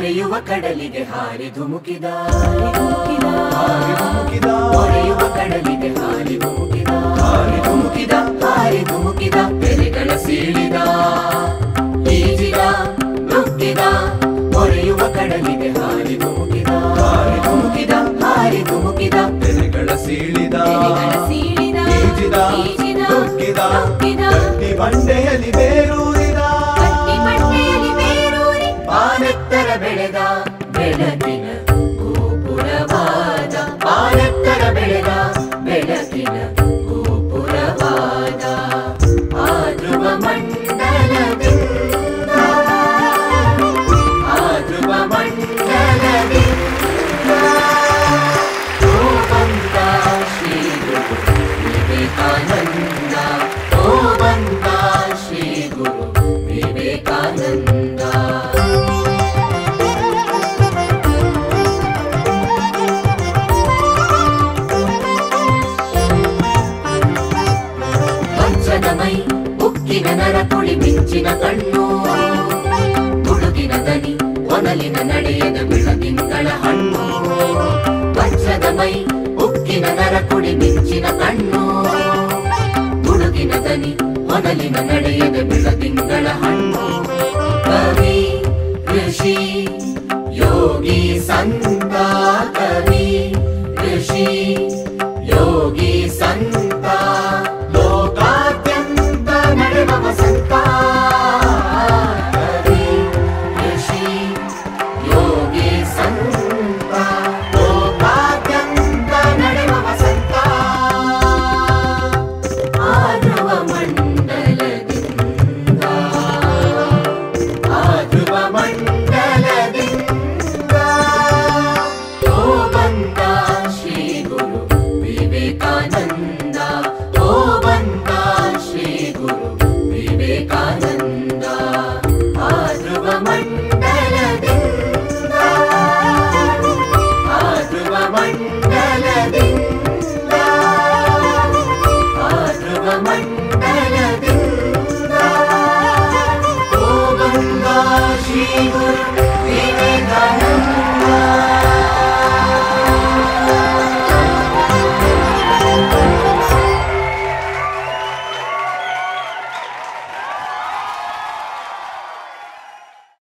ಮೊರೆಯುವ ಕಡಲಿಗೆ ಹಾರಿ ಧುಮುಕಿದ ಹಾರಿ ಧುಮುಕಿದ ಮೊರೆಯುವ ಕಡಲಿಗೆ ಹಾರಿ ಧುಮುಕಿದ ಹಾರಿ ಧುಮುಕಿದ ಹಾರಿ ಧುಮುಕಿದ ತೆರೆಗಳ ಸೀಳಿದ ಈಜಿದ ನುಗ್ಗಿದ ಮೊರೆಯುವ ಕಡಲಿಗೆ ಹಾರಿ ಧುಮುಕಿದ ಹಾರಿ ಧುಮುಕಿದ ಹಾರಿ ಧುಮುಕಿದ ತೆರೆಗಳ ಸೀಳಿದ ತೆರೆಗಳ ಸೀಳಿದ, ಈಜಿದ ಈಜಿದ, ನುಗ್ಗಿದ ನುಗ್ಗಿದ, ಗಟ್ಟಿ ಬಂಡೆಯಲ್ಲಿ ಬೇರೂರಿದ ಗಟ್ಟಿ ಬಂಡೆಯಲ್ಲಿ ಬೇರೂರಿ ಆನೆತ್ತರ ಬೆಳೆದ ಬೆಳಕಿನ ಗೋಪುರವಾದ ಆನೆತ್ತರ ಬೆಳೆದ ಬೆಳಕಿನ ಗೋಪುರವಾದ ಆ ಧ್ರುವ ಮಂಡಲದಿಂದ ಆ ಧ್ರುವ ಮಂಡಲದಿಂದ ಓ ಬಂದ ಶ್ರೀ ಗುರು ವಿವೇಕಾನಂದ ಓ ಬಂದ ಶ್ರೀ ಗುರು ವಿವೇಕಾನಂದ ವಜ್ರದ ಮೈ ಉಕ್ಕಿನ ನರ ಕುಳಿ ಮಿಂಚಿನ ಕಣ್ಣು ತುಳುಗಿನ ದನಿ ಒನಲಿನ ನಡೆಯದ ಬಿಳದಿಂಗಳ ಹಣ್ಣು ವಜ್ರದ ಮೈ ಉಕ್ಕಿನ ನರ ಕುಳಿ ಮಿಂಚಿನ ಕಣ್ಣು ತುಳುಗಿನ ದನಿ ಒನಲಿನ ನಡೆಯದ ಬಿಳದಿಂಗಳ ಹಣ್ಣು ಕವಿ ಋಷಿ ಯೋಗಿ ಸಂತ ಕವಿ ಋಷಿ ಯೋಗಿ ಸಂತ